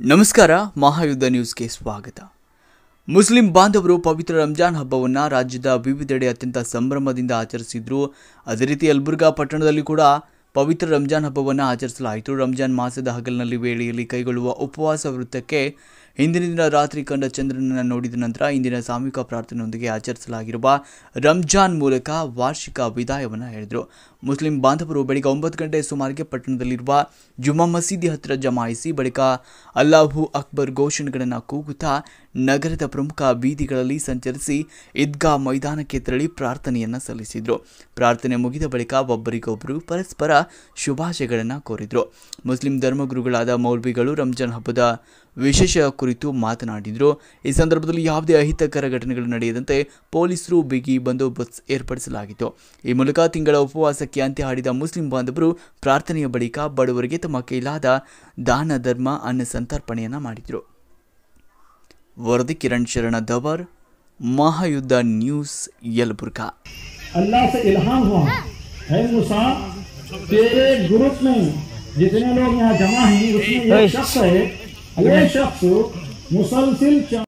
ನಮಸ್ಕಾರ ಮಹಾಯುದ್ಧ ನ್ಯೂಸ್ಗೆ ಸ್ವಾಗತ ಮುಸ್ಲಿಂ ಬಾಂಧವರು ಪವಿತ್ರ ರಂಜಾನ್ ಹಬ್ಬವನ್ನು ರಾಜ್ಯದ ವಿವಿಧೆಡೆ ಅತ್ಯಂತ ಸಂಭ್ರಮದಿಂದ ಆಚರಿಸಿದ್ರು ಅದೇ ರೀತಿ ಯಲಬುರ್ಗಾ ಪಟ್ಟಣದಲ್ಲಿ ಕೂಡ ಪವಿತ್ರ ರಂಜಾನ್ ಹಬ್ಬವನ್ನು ಆಚರಿಸಲಾಯಿತು ರಂಜಾನ್ ಮಾಸದ ಹಗಲಿನಲ್ಲಿ ವೇಳೆಯಲ್ಲಿ ಕೈಗೊಳ್ಳುವ ಉಪವಾಸ ವೃತ್ತಕ್ಕೆ ಹಿಂದಿನ ದಿನ ರಾತ್ರಿ ಕಂಡ ಚಂದ್ರನನ್ನು ನೋಡಿದ ನಂತರ ಇಂದಿನ ಸಾಮೂಹಿಕ ಪ್ರಾರ್ಥನೆಯೊಂದಿಗೆ ಆಚರಿಸಲಾಗಿರುವ ರಂಜಾನ್ ಮೂಲಕ ವಾರ್ಷಿಕ ವಿದಾಯವನ್ನು ಹೇಳಿದರು ಮುಸ್ಲಿಂ ಬಾಂಧವರು ಬೆಳಿಗ್ಗೆ ಒಂಬತ್ತು ಗಂಟೆ ಸುಮಾರಿಗೆ ಪಟ್ಟಣದಲ್ಲಿರುವ ಜುಮಾ ಮಸೀದಿ ಹತ್ತಿರ ಜಮಾಯಿಸಿ ಬಳಿಕ ಅಲ್ಲಾಹು ಅಕ್ಬರ್ ಘೋಷಣೆಗಳನ್ನು ಕೂಗುತ್ತಾ ನಗರದ ಪ್ರಮುಖ ಬೀದಿಗಳಲ್ಲಿ ಸಂಚರಿಸಿ ಈದ್ಗಾ ಮೈದಾನಕ್ಕೆ ತೆರಳಿ ಪ್ರಾರ್ಥನೆಯನ್ನು ಸಲ್ಲಿಸಿದರು ಪ್ರಾರ್ಥನೆ ಮುಗಿದ ಬಳಿಕ ಒಬ್ಬರಿಗೊಬ್ಬರು ಪರಸ್ಪರ ಶುಭಾಶಯಗಳನ್ನು ಕೋರಿದರು ಮುಸ್ಲಿಂ ಧರ್ಮಗುರುಗಳಾದ ಮೌಲ್ವಿಗಳು ರಂಜಾನ್ ಹಬ್ಬದ ವಿಶೇಷ ಕುರಿತು ಮಾತನಾಡಿದರು ಈ ಸಂದರ್ಭದಲ್ಲಿ ಯಾವುದೇ ಅಹಿತಕರ ಘಟನೆಗಳು ನಡೆಯದಂತೆ ಪೊಲೀಸರು ಬಿಗಿ ಬಂದೋಬಸ್ತ್ ಏರ್ಪಡಿಸಲಾಗಿತ್ತು ಈ ಮೂಲಕ ತಿಂಗಳ ಉಪವಾಸಕ್ಕೆ ಅಂತ್ಯ ಹಾಡಿದ ಮುಸ್ಲಿಂ ಬಾಂಧವರು ಪ್ರಾರ್ಥನೆಯ ಬಳಿಕ ಬಡವರಿಗೆ ತಮ್ಮ ಕೈಲಾದ ದಾನ ಧರ್ಮ ಅನ್ನ ಸಂತರ್ಪಣೆಯನ್ನು ಮಾಡಿದರು ವರದಿ ಕಿರಣ್ ಶರಣ ದವರ್ ಮಹಾಯುದ್ಧ ನ್ಯೂಸ್ ಯಲಬುರ್ಗಾ अल्लाह से इल्हाम हुआ है मूसा तेरे ग्रुप में जितने लोग यहाँ जमा हैं उसमें एक शख्स है ये शख्स मुसलसिल